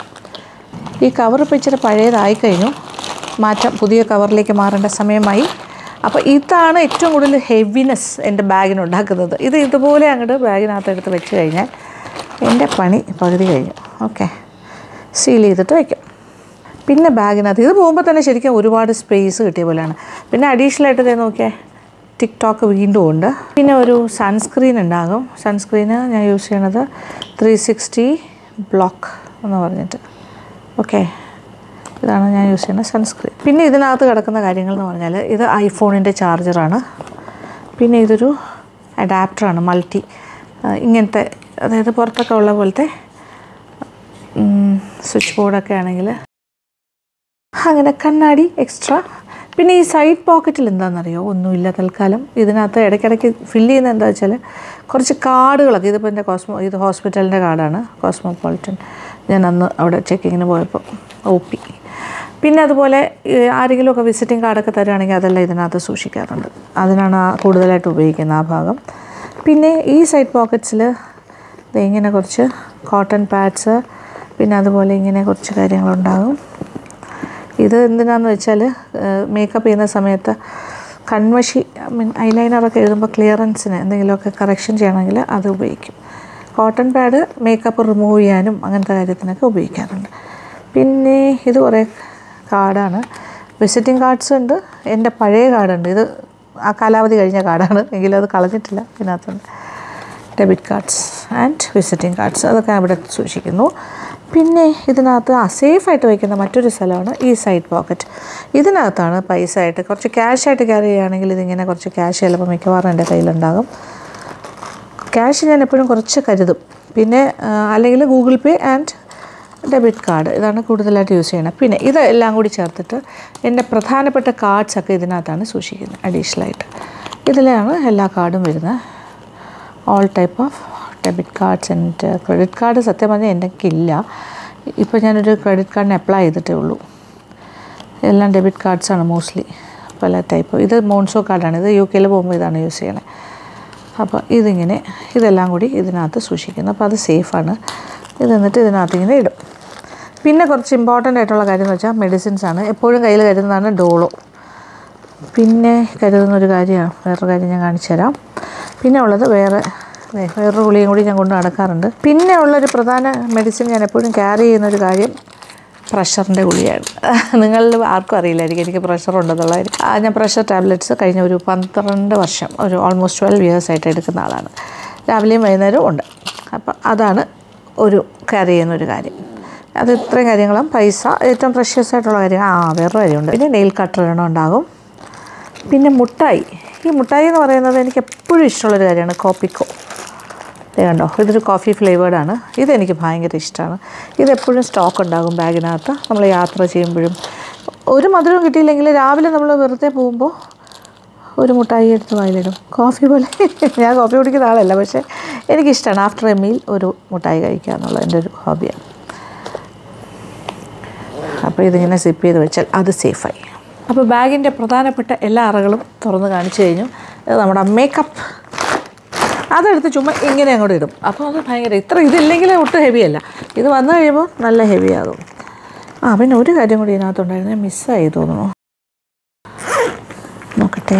ഈ കവർ ഇപ്പോൾ ഇച്ചിരി പഴയതായി കഴിഞ്ഞു മാറ്റം പുതിയ കവറിലേക്ക് മാറേണ്ട സമയമായി അപ്പോൾ ഇതാണ് ഏറ്റവും കൂടുതൽ ഹെവിനെസ് എൻ്റെ ബാഗിന് ഉണ്ടാക്കുന്നത് ഇത് ഇതുപോലെ അങ്ങോട്ട് ബാഗിനകത്ത് എടുത്ത് വെച്ച് കഴിഞ്ഞാൽ എൻ്റെ പണി പകുതി കഴിഞ്ഞു ഓക്കെ സീൽ ചെയ്തിട്ട് വയ്ക്കും പിന്നെ ബാഗിനകത്ത് ഇത് പോകുമ്പോൾ തന്നെ ശരിക്കും ഒരുപാട് സ്പേസ് കിട്ടിയ പോലെയാണ് പിന്നെ അഡീഷണൽ ആയിട്ട് ഇതേ നോക്കിയേ ടിക്ടോക്ക് വീണ്ടും ഉണ്ട് പിന്നെ ഒരു സൺസ്ക്രീൻ ഉണ്ടാകും സൺസ്ക്രീന് ഞാൻ യൂസ് ചെയ്യണത് ത്രീ സിക്സ്റ്റി ബ്ലോക്ക് എന്ന് പറഞ്ഞിട്ട് ഓക്കെ ഇതാണ് ഞാൻ യൂസ് ചെയ്യുന്ന സൺസ്ക്രീൻ പിന്നെ ഇതിനകത്ത് കിടക്കുന്ന കാര്യങ്ങൾ എന്ന് പറഞ്ഞാൽ ഇത് ഐഫോണിൻ്റെ ചാർജറാണ് പിന്നെ ഇതൊരു അഡാപ്റ്ററാണ് മൾട്ടി ഇങ്ങനത്തെ അതായത് പുറത്തൊക്കെ ഉള്ള പോലത്തെ സ്വിച്ച് ബോർഡൊക്കെ ആണെങ്കിൽ അങ്ങനെ കണ്ണാടി എക്സ്ട്രാ പിന്നെ ഈ സൈഡ് പോക്കറ്റിൽ എന്താണെന്നറിയോ ഒന്നുമില്ല തൽക്കാലം ഇതിനകത്ത് ഇടയ്ക്കിടയ്ക്ക് ഫില്ല് ചെയ്യുന്നത് എന്താ വെച്ചാൽ കുറച്ച് കാർഡുകളൊക്കെ ഇതിപ്പോൾ എൻ്റെ കോസ്മോ ഇത് ഹോസ്പിറ്റലിൻ്റെ കാർഡാണ് കോസ്മോപോളിറ്റൻ ഞാൻ അന്ന് അവിടെ ചെക്കിങ്ങിന് പോയപ്പോൾ ഒ പി പിന്നെ അതുപോലെ ഈ ആരെങ്കിലുമൊക്കെ വിസിറ്റിംഗ് കാർഡൊക്കെ തരുവാണെങ്കിൽ അതെല്ലാം ഇതിനകത്ത് സൂക്ഷിക്കാറുണ്ട് അതിനാണ് ആ കൂടുതലായിട്ട് ഉപയോഗിക്കുന്നത് ആ ഭാഗം പിന്നെ ഈ സൈഡ് പോക്കറ്റ്സിൽ ദേ ഇങ്ങനെ കുറച്ച് കോട്ടൺ പാഡ്സ് പിന്നെ അതുപോലെ ഇങ്ങനെ കുറച്ച് കാര്യങ്ങളുണ്ടാകും ഇത് എന്തിനാന്ന് വെച്ചാൽ മേക്കപ്പ് ചെയ്യുന്ന സമയത്ത് കൺമഷി മീൻ ഐലൈനറൊക്കെ എഴുതുമ്പോൾ ക്ലിയറൻസിന് എന്തെങ്കിലുമൊക്കെ കറക്ഷൻ ചെയ്യണമെങ്കിൽ അത് ഉപയോഗിക്കും കോട്ടൺ പാഡ് മേക്കപ്പ് റിമൂവ് ചെയ്യാനും അങ്ങനത്തെ കാര്യത്തിനൊക്കെ ഉപയോഗിക്കാറുണ്ട് പിന്നെ ഇത് കുറേ കാർഡാണ് വിസിറ്റിംഗ് കാർഡ്സ് ഉണ്ട് എൻ്റെ പഴയ കാർഡുണ്ട് ഇത് ആ കാലാവധി കഴിഞ്ഞ കാർഡാണ് എങ്കിലും അത് കളഞ്ഞിട്ടില്ല ഇതിനകത്തുണ്ട് debit cards and visiting cards അതൊക്കെ അവിടെ സൂക്ഷിക്കുന്നു പിന്നെ ഇതിനകത്ത് ആ സേഫായിട്ട് വയ്ക്കുന്ന മറ്റൊരു സ്ഥലമാണ് ഈ സൈഡ് പോക്കറ്റ് ഇതിനകത്താണ് പൈസ ആയിട്ട് കുറച്ച് ക്യാഷ് ആയിട്ട് ക്യാരി ചെയ്യുകയാണെങ്കിൽ ഇതിങ്ങനെ കുറച്ച് ക്യാഷ് ചിലപ്പോൾ മിക്കവാറും എൻ്റെ കയ്യിലുണ്ടാകും ക്യാഷ് ഞാൻ എപ്പോഴും കുറച്ച് കരുതും പിന്നെ ആ, അല്ലെങ്കിൽ Google Pay and debit card ഇതാണ് കൂടുതലായിട്ട് യൂസ് ചെയ്യണത് പിന്നെ ഇത് എല്ലാം കൂടി ചേർത്തിട്ട് എൻ്റെ പ്രധാനപ്പെട്ട കാർഡ്സൊക്കെ ഇതിനകത്താണ് സൂക്ഷിക്കുന്നത് അഡീഷണലായിട്ട് ഇതിലാണ് എല്ലാ കാർഡും വരുന്നത് all type of debit cards and credit card സത്യം പറഞ്ഞാൽ എൻ്റെ ഇല്ല ഇപ്പോൾ ഞാനൊരു ക്രെഡിറ്റ് കാർഡിന് അപ്ലൈ ചെയ്തിട്ടേ ഉള്ളൂ എല്ലാം ഡെബിറ്റ് കാർഡ്സാണ് മോസ്റ്റ്ലി പല ടൈപ്പ് ഇത് മോൺസോ കാർഡാണ് ഇത് യു കെയിൽ പോകുമ്പോൾ ഇതാണ് യൂസ് ചെയ്യണത് അപ്പോൾ ഇതിങ്ങനെ ഇതെല്ലാം കൂടി ഇതിനകത്ത് സൂക്ഷിക്കുന്നു അപ്പോൾ അത് സേഫാണ് ഇത് എന്നിട്ട് ഇതിനകത്ത് ഇങ്ങനെ ഇടും പിന്നെ കുറച്ച് ഇമ്പോർട്ടൻ്റ് ആയിട്ടുള്ള കാര്യം എന്ന് വെച്ചാൽ മെഡിസിൻസ് ആണ് എപ്പോഴും കയ്യിൽ കരുതുന്നതാണ് ഡോളോ പിന്നെ കരുതുന്ന ഒരു കാര്യമാണ് വേറൊരു കാര്യം ഞാൻ കാണിച്ചു തരാം പിന്നെ ഉള്ളത് വേറെ ദേ, വേറൊരു ഗുളിയും കൂടി ഞാൻ കൊണ്ട് നടക്കാറുണ്ട് പിന്നെ ഉള്ളൊരു പ്രധാന മെഡിസിൻ ഞാൻ എപ്പോഴും ക്യാരി ചെയ്യുന്ന ഒരു കാര്യം പ്രഷറിൻ്റെ ഗുളിയാണ് നിങ്ങളിൽ ആർക്കും അറിയില്ലായിരിക്കും എനിക്ക് പ്രഷർ ഉണ്ടെന്നുള്ള കാര്യം ആ, ഞാൻ പ്രഷർ ടാബ്ലറ്റ്സ് കഴിഞ്ഞ ഒരു പന്ത്രണ്ട് വർഷം ഒരു ഓൾമോസ്റ്റ് ട്വൽവ് ഇയേഴ്സ് ആയിട്ട് എടുക്കുന്ന ആളാണ് രാവിലെയും വൈകുന്നേരവും ഉണ്ട് അപ്പോൾ അതാണ് ഒരു ക്യാരി ചെയ്യുന്ന ഒരു കാര്യം അത് ഇത്രയും കാര്യങ്ങളും പൈസ ഏറ്റവും പ്രഷ്യസ് ആയിട്ടുള്ള കാര്യം ആ വേറൊരു കാര്യമുണ്ട് പിന്നെ നെയിൽ കട്ടർ എണ്ണം ഉണ്ടാകും പിന്നെ മുട്ടായി ഈ മുട്ടായി എന്ന് പറയുന്നത് എനിക്ക് എപ്പോഴും ഇഷ്ടമുള്ളൊരു കാര്യമാണ് കോപ്പിക്കോ ഇത് കണ്ടോ ഇതൊരു കോഫി ഫ്ലേവേർഡാണ് ഇതെനിക്ക് ഭയങ്കര ഇഷ്ടമാണ് ഇതെപ്പോഴും സ്റ്റോക്ക് ഉണ്ടാകും ബാഗിനകത്ത് നമ്മൾ യാത്ര ചെയ്യുമ്പോഴും ഒരു മധുരവും കിട്ടിയില്ലെങ്കിൽ രാവിലെ നമ്മൾ വെറുതെ പോകുമ്പോൾ ഒരു മുട്ടായി എടുത്ത് വായിലിടും കോഫി പോലെ ഞാൻ കോഫി കുടിക്കുന്ന ആളല്ല പക്ഷേ എനിക്കിഷ്ടമാണ് ആഫ്റ്റർ എ മീൽ ഒരു മുട്ടായി കഴിക്കുക എന്നുള്ളത് എൻ്റെ ഒരു ഹോബിയാണ് അപ്പോൾ ഇതിങ്ങനെ സിപ്പ് ചെയ്ത് വെച്ചാൽ അത് സേഫായി അപ്പോൾ ബാഗിൻ്റെ പ്രധാനപ്പെട്ട എല്ലാ അറകളും തുറന്ന് കാണിച്ചു കഴിഞ്ഞു ഇത് നമ്മുടെ മേക്കപ്പ് അതെടുത്ത് ചുമ്മാ ഇങ്ങനെ അങ്ങോട്ട് ഇടും അപ്പോൾ അത് ഭയങ്കര ഇത്ര ഇതില്ലെങ്കിൽ ഒട്ടും ഹെവിയല്ല ഇത് വന്നു കഴിയുമ്പോൾ നല്ല ഹെവി ആകും ആ പിന്നെ ഒരു കാര്യം കൂടി ഇതിനകത്തുണ്ടായിരുന്നു ഞാൻ മിസ്സായി തോന്നുന്നു നോക്കട്ടെ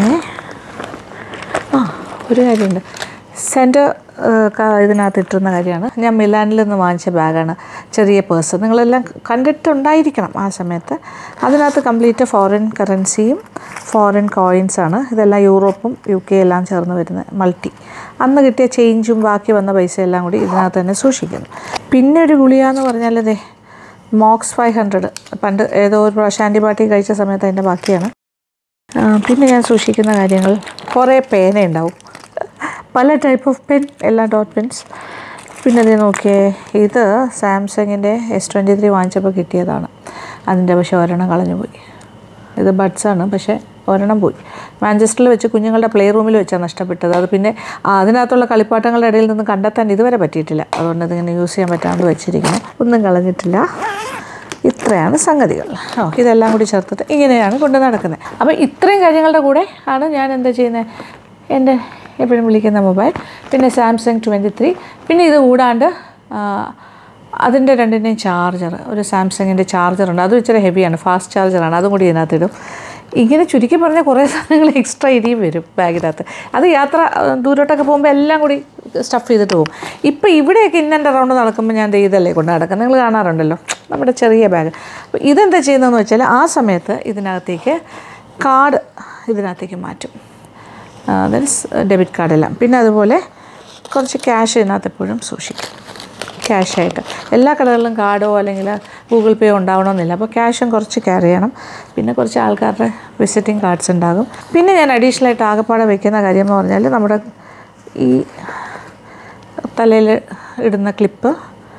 ആ ഒരു കാര്യമുണ്ട് സെൻറ്റർ ഇതിനകത്ത് ഇട്ടിരുന്ന കാര്യമാണ് ഞാൻ മിലാനിൽ നിന്ന് വാങ്ങിച്ച ബാഗാണ് ചെറിയ പേഴ്സ് നിങ്ങളെല്ലാം കണ്ടിട്ടുണ്ടായിരിക്കണം ആ സമയത്ത് അതിനകത്ത് കംപ്ലീറ്റ് ഫോറിൻ കറൻസിയും ഫോറിൻ കോയിൻസാണ് ഇതെല്ലാം യൂറോപ്പും യു കെ എല്ലാം ചേർന്ന് വരുന്ന മൾട്ടി അന്ന് കിട്ടിയ ചേഞ്ചും ബാക്കി വന്ന പൈസ എല്ലാം കൂടി ഇതിനകത്ത് തന്നെ സൂക്ഷിക്കുന്നു പിന്നെ ഒരു ഗുളിക എന്ന് പറഞ്ഞാൽ അതെ മോക്സ് ഫൈവ് ഹൺഡ്രഡ് പണ്ട് ഏതോ ഒരു പ്രാവശ്യം ആൻറ്റിബയോട്ടിക് കഴിച്ച സമയത്ത് അതിൻ്റെ ബാക്കിയാണ് ആ, പിന്നെ ഞാൻ സൂക്ഷിക്കുന്ന കാര്യങ്ങൾ കുറേ പേന ഉണ്ടാവും പല ടൈപ്പ് ഓഫ് പെൻ എല്ലാ ഡോട്ട് പെൻസ് പിന്നെ ഇത് നോക്കിയേ ഇത് സാംസങ്ങിൻ്റെ എസ് ട്വൻറ്റി ത്രീ വാങ്ങിച്ചപ്പോൾ കിട്ടിയതാണ് അതിൻ്റെ പക്ഷേ ഒരെണ്ണം കളഞ്ഞു പോയി ഇത് ബഡ്സാണ് പക്ഷേ ഒരെണ്ണം പോയി മാഞ്ചസ്റ്ററിൽ വെച്ച് കുഞ്ഞുങ്ങളുടെ പ്ലേ റൂമിൽ വെച്ചാണ് നഷ്ടപ്പെട്ടത് അത് പിന്നെ ആ, അതിനകത്തുള്ള കളിപ്പാട്ടങ്ങളുടെ ഇടയിൽ നിന്ന് കണ്ടെത്താൻ ഇതുവരെ പറ്റിയിട്ടില്ല അതുകൊണ്ട് ഇതിങ്ങനെ യൂസ് ചെയ്യാൻ പറ്റാണ്ട് വെച്ചിരിക്കുന്നു ഒന്നും കളഞ്ഞിട്ടില്ല ഇത്രയാണ് സംഗതികൾ ഓ ഇതെല്ലാം കൂടി ചേർത്തിട്ട് ഇങ്ങനെയാണ് കൊണ്ട് നടക്കുന്നത് അപ്പോൾ ഇത്രയും കാര്യങ്ങളുടെ കൂടെ ആണ് ഞാൻ എന്താ ചെയ്യുന്നത് എൻ്റെ എപ്പോഴും വിളിക്കുന്ന മൊബൈൽ പിന്നെ സാംസങ് ട്വൻറ്റി ത്രീ പിന്നെ ഇത് കൂടാണ്ട് ആ, അതിൻ്റെ രണ്ടിൻ്റെയും ചാർജർ ഒരു സാംസങ്ങിൻ്റെ ചാർജറുണ്ട് അതും ഇച്ചിരി ഹെവിയാണ് ഫാസ്റ്റ് ചാർജറാണ് അതും കൂടി ഇതിനകത്തിടും ഇങ്ങനെ ചുരുക്കി പറഞ്ഞാൽ കുറേ സാധനങ്ങൾ എക്സ്ട്രാ ഇനിയും വരും ബാഗിനകത്ത് അത് യാത്ര ആ, ദൂരോട്ടൊക്കെ പോകുമ്പോൾ എല്ലാം കൂടി സ്റ്റഫ് ചെയ്തിട്ട് പോകും ഇപ്പോൾ ഇവിടെയൊക്കെ ഇന്നെ റൗണ്ട് നടക്കുമ്പോൾ ഞാൻ ദേ ഇതല്ലേ കൊണ്ട് നടക്കാം നിങ്ങൾ കാണാറുണ്ടല്ലോ നമ്മുടെ ചെറിയ ബാഗ് അപ്പോൾ ഇതെന്താ ചെയ്യുന്നതെന്ന് വെച്ചാൽ ആ സമയത്ത് ഇതിനകത്തേക്ക് കാർഡ് ഇതിനകത്തേക്ക് മാറ്റും മീൻസ് ഡെബിറ്റ് കാർഡെല്ലാം പിന്നെ അതുപോലെ കുറച്ച് ക്യാഷ് ഇതിനകത്ത് എപ്പോഴും സൂക്ഷിക്കും ക്യാഷായിട്ട് എല്ലാ കടകളിലും കാർഡോ അല്ലെങ്കിൽ ഗൂഗിൾ പേ ഉണ്ടാവണമെന്നില്ല അപ്പോൾ ക്യാഷും കുറച്ച് ക്യാരി ചെയ്യണം പിന്നെ കുറച്ച് ആൾക്കാരുടെ വിസിറ്റിംഗ് കാർഡ്സ് ഉണ്ടാകും പിന്നെ ഞാൻ അഡീഷണലായിട്ട് ആകെപ്പാടെ വെക്കുന്ന കാര്യം എന്ന് പറഞ്ഞാൽ നമ്മുടെ ഈ തലയിൽ ഇടുന്ന ക്ലിപ്പ്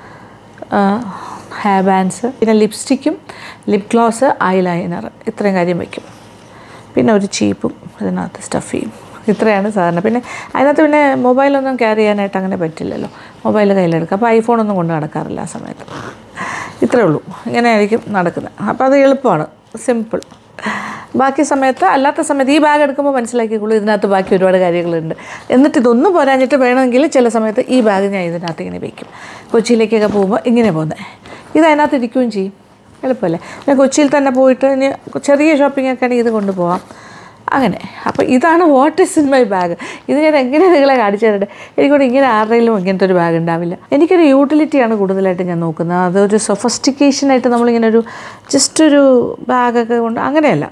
ഹെയർ ബാൻഡ്സ് പിന്നെ ലിപ്സ്റ്റിക്കും ലിപ് ഗ്ലോസ് ഐലൈനർ ഇത്രയും കാര്യം വയ്ക്കും പിന്നെ ഒരു ചീപ്പും ഇതിനകത്ത് സ്റ്റഫ് ചെയ്യും ഇത്രയാണ് സാധാരണ പിന്നെ അതിനകത്ത് പിന്നെ മൊബൈലൊന്നും ക്യാരി ചെയ്യാനായിട്ട് അങ്ങനെ പറ്റില്ലല്ലോ മൊബൈൽ കയ്യിലെടുക്കുക അപ്പോൾ ഐഫോണൊന്നും കൊണ്ട് നടക്കാറില്ല ആ സമയത്ത് ഇത്രേ ഉള്ളൂ ഇങ്ങനെയായിരിക്കും നടക്കുന്നത് അപ്പോൾ അത് എളുപ്പമാണ് സിമ്പിൾ ബാക്കി സമയത്ത് അല്ലാത്ത സമയത്ത് ഈ ബാഗ് എടുക്കുമ്പോൾ മനസ്സിലാക്കിക്കോളൂ ഇതിനകത്ത് ബാക്കി ഒരുപാട് കാര്യങ്ങളുണ്ട് എന്നിട്ട് ഇതൊന്നും പോരാഞ്ഞിട്ട് വേണമെങ്കിൽ ചില സമയത്ത് ഈ ബാഗ് ഞാൻ ഇതിനകത്ത് ഇങ്ങനെ വയ്ക്കും കൊച്ചിയിലേക്കൊക്കെ പോകുമ്പോൾ ഇങ്ങനെ പോകുന്നത് ഇത് അതിനകത്ത് ഇരിക്കുകയും ചെയ്യും എളുപ്പമല്ലേ ഞാൻ കൊച്ചിയിൽ തന്നെ പോയിട്ട് ഇനി ചെറിയ ഷോപ്പിംഗ് ഒക്കെ ആണെങ്കിൽ ഇത് കൊണ്ടുപോകാം അങ്ങനെ അപ്പോൾ ഇതാണ് what is in my bag ഇത് ഞാൻ എങ്ങനെ നിങ്ങളെ കാണിച്ചു തരട്ടെ എനിക്കൂടെ ഇങ്ങനെ ആരുടെയിലും ഇങ്ങനത്തെ ഒരു ബാഗ് ഉണ്ടാവില്ല എനിക്കൊരു യൂട്ടിലിറ്റിയാണ് കൂടുതലായിട്ട് ഞാൻ നോക്കുന്നത് അതൊരു സൊഫസ്റ്റിക്കേഷനായിട്ട് നമ്മളിങ്ങനെ ഒരു ജസ്റ്റ് ഒരു ബാഗൊക്കെ കൊണ്ട് അങ്ങനെയല്ല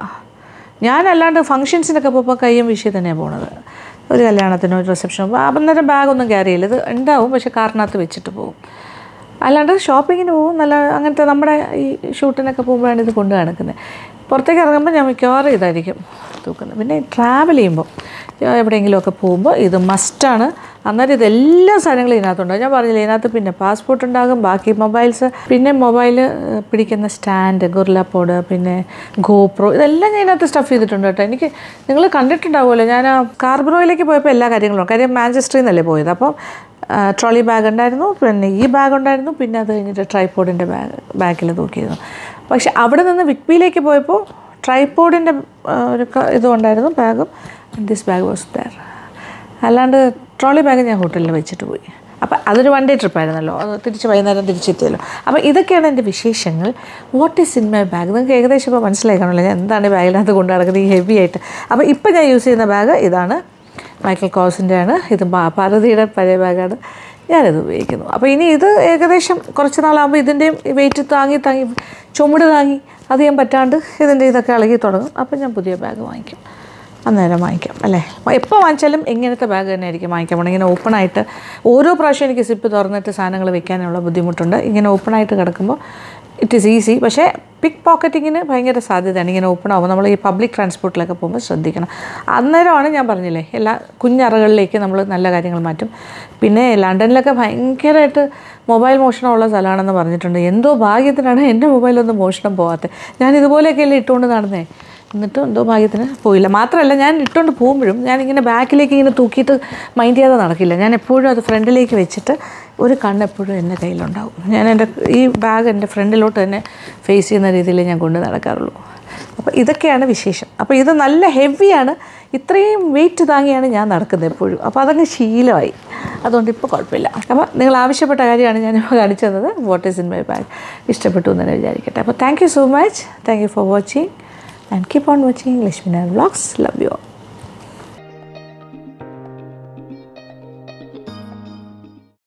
ഞാൻ അല്ലാണ്ട് ഫങ്ഷൻസിനൊക്കെ പോകുമ്പോൾ കയ്യും വീശി തന്നെയാണ് പോണത് ഒരു കല്യാണത്തിനോ ഒരു റിസപ്ഷനോ അപ്പം അന്നേരം ബാഗൊന്നും ക്യാരി ചെയ്യില്ല ഇത് ഉണ്ടാവും പക്ഷേ കാറിനകത്ത് വെച്ചിട്ട് പോകും അല്ലാണ്ട് ഷോപ്പിങ്ങിന് പോകും നല്ല അങ്ങനത്തെ നമ്മുടെ ഈ ഷൂട്ടിനൊക്കെ പോകുമ്പോഴാണ് ഇത് കൊണ്ട് നടക്കുന്നത് പുറത്തേക്ക് ഇറങ്ങുമ്പോൾ ഞാൻ മിക്കവാറും ഇതായിരിക്കും തൂക്കുന്നത് പിന്നെ ട്രാവൽ ചെയ്യുമ്പോൾ എവിടെയെങ്കിലുമൊക്കെ പോകുമ്പോൾ ഇത് മസ്റ്റാണ് അന്നേരം ഇതെല്ലാ സാധനങ്ങളും ഇതിനകത്തുണ്ടാകും ഞാൻ പറഞ്ഞില്ലേ ഇതിനകത്ത് പിന്നെ പാസ്പോർട്ട് ഉണ്ടാകും ബാക്കി മൊബൈൽസ് പിന്നെ മൊബൈൽ പിടിക്കുന്ന സ്റ്റാൻഡ് ഗുർലാപ്പോഡ് പിന്നെ ഗോപ്രോ ഇതെല്ലാം ഞാൻ ഇതിനകത്ത് സ്റ്റഫ് ചെയ്തിട്ടുണ്ട് കേട്ടോ എനിക്ക് നിങ്ങൾ കണ്ടിട്ടുണ്ടാവുമല്ലോ ഞാൻ ആ കാർബ്രോയിലേക്ക് പോയപ്പോൾ എല്ലാ കാര്യങ്ങളും കാര്യം മാഞ്ചസ്റ്ററിൽ നിന്നല്ലേ പോയത് അപ്പോൾ ട്രോളി ബാഗ് ഉണ്ടായിരുന്നു പിന്നെ ഈ ബാഗ് ഉണ്ടായിരുന്നു പിന്നെ അത് കഴിഞ്ഞിട്ട് ട്രൈപോഡിൻ്റെ ബാഗ് ബാഗിൽ തൂക്കിയിരുന്നു പക്ഷെ അവിടെ നിന്ന് വിക്പിയിലേക്ക് പോയപ്പോൾ ട്രൈപോഡിൻ്റെ ഒരു ക- ഇതും ഉണ്ടായിരുന്നു ബാഗും ദിസ് ബാഗ് വാസ് ദർ അല്ലാണ്ട് ട്രോളി ബാഗ് ഞാൻ ഹോട്ടലിൽ വെച്ചിട്ട് പോയി അപ്പോൾ അതൊരു വൺ ഡേ ട്രിപ്പായിരുന്നല്ലോ അത് തിരിച്ച് വൈകുന്നേരം തിരിച്ചെത്തിയല്ലോ അപ്പോൾ ഇതൊക്കെയാണ് എൻ്റെ വിശേഷങ്ങൾ what is in my bag നിങ്ങൾക്ക് ഏകദേശം ഇപ്പോൾ മനസ്സിലായി കാണുമല്ലോ ഞാൻ എന്താണ് ഈ ബാഗിനകത്ത് കൊണ്ട് നടക്കുന്നത് ഈ ഹെവി ആയിട്ട് അപ്പോൾ ഇപ്പോൾ ഞാൻ യൂസ് ചെയ്യുന്ന ബാഗ് ഇതാണ് മൈക്കൽ കോസിൻ്റെ ആണ് ഇത് പാ- പാർവതിയുടെ പഴയ ബാഗാണ് ഞാനിത് ഉപയോഗിക്കുന്നു അപ്പോൾ ഇനി ഇത് ഏകദേശം കുറച്ച് നാളാകുമ്പോൾ ഇതിൻ്റെയും വെയിറ്റ് താങ്ങി താങ്ങി ചുമട് താങ്ങി അധികം പറ്റാണ്ട് ഇതിൻ്റെ ഇതൊക്കെ ഇളകി തുടങ്ങും അപ്പോൾ ഞാൻ പുതിയ ബാഗ് വാങ്ങിക്കും അന്നേരം വാങ്ങിക്കാം അല്ലേ എപ്പോൾ വാങ്ങിച്ചാലും ഇങ്ങനത്തെ ബാഗ് തന്നെ ആയിരിക്കും വാങ്ങിക്കാൻ പോകണം ഇങ്ങനെ ഓപ്പണായിട്ട് ഓരോ പ്രാവശ്യം എനിക്ക് സിപ്പ് തുറന്നിട്ട് സാധനങ്ങൾ വെക്കാനുള്ള ബുദ്ധിമുട്ടുണ്ട് ഇങ്ങനെ ഓപ്പണായിട്ട് കിടക്കുമ്പോൾ ഇറ്റ് ഈസ് ഈസി പക്ഷേ പിക്ക് പോക്കറ്റിങ്ങിന് ഭയങ്കര സാധ്യതയാണ് ഇങ്ങനെ ഓപ്പൺ ആകുമ്പോൾ നമ്മൾ ഈ പബ്ലിക് ട്രാൻസ്പോർട്ടിലൊക്കെ പോകുമ്പോൾ ശ്രദ്ധിക്കണം അന്നേരമാണ് ഞാൻ പറഞ്ഞില്ലേ എല്ലാ കുഞ്ഞറകളിലേക്ക് നമ്മൾ നല്ല കാര്യങ്ങൾ മാറ്റും പിന്നെ ലണ്ടനിലൊക്കെ ഭയങ്കരമായിട്ട് മൊബൈൽ മോഷണമുള്ള സ്ഥലമാണെന്ന് പറഞ്ഞിട്ടുണ്ട് എന്തോ ഭാഗ്യത്തിനാണ് എൻ്റെ മൊബൈലൊന്നും മോഷണം പോകാത്തത് ഞാൻ ഇതുപോലെയൊക്കെയല്ലേ ഇട്ടുകൊണ്ട് നടന്നേ എന്നിട്ടും എന്തോ ഭാഗ്യത്തിന് പോയില്ല മാത്രമല്ല ഞാൻ ഇട്ടുകൊണ്ട് പോകുമ്പോഴും ഞാനിങ്ങനെ ബാക്കിലേക്ക് ഇങ്ങനെ തൂക്കിയിട്ട് മൈൻഡ് ചെയ്യാതെ നടക്കില്ല ഞാൻ എപ്പോഴും അത് ഫ്രണ്ടിലേക്ക് വെച്ചിട്ട് ഒരു കണ്ണ് എപ്പോഴും എൻ്റെ കയ്യിലുണ്ടാവും ഞാൻ എൻ്റെ ഈ ബാഗ് എൻ്റെ ഫ്രണ്ടിലോട്ട് തന്നെ ഫേസ് ചെയ്യുന്ന രീതിയിൽ ഞാൻ കൊണ്ട് നടക്കാറുള്ളൂ അപ്പോൾ ഇതൊക്കെയാണ് വിശേഷം അപ്പോൾ ഇത് നല്ല ഹെവിയാണ് ഇത്രയും വെയിറ്റ് താങ്ങിയാണ് ഞാൻ നടക്കുന്നത് എപ്പോഴും അപ്പോൾ അതങ്ങ് ശീലമായി അതുകൊണ്ട് ഇപ്പോൾ കുഴപ്പമില്ല അപ്പോൾ നിങ്ങൾ ആവശ്യപ്പെട്ട കാര്യമാണ് ഞാനിപ്പോൾ കാണിച്ചു തന്നത് what is in my bag ഇഷ്ടപ്പെട്ടു എന്ന് തന്നെ വിചാരിക്കട്ടെ അപ്പോൾ thank you so much thank you for watching and keep on watching Lashmina Vlogs. Love you all.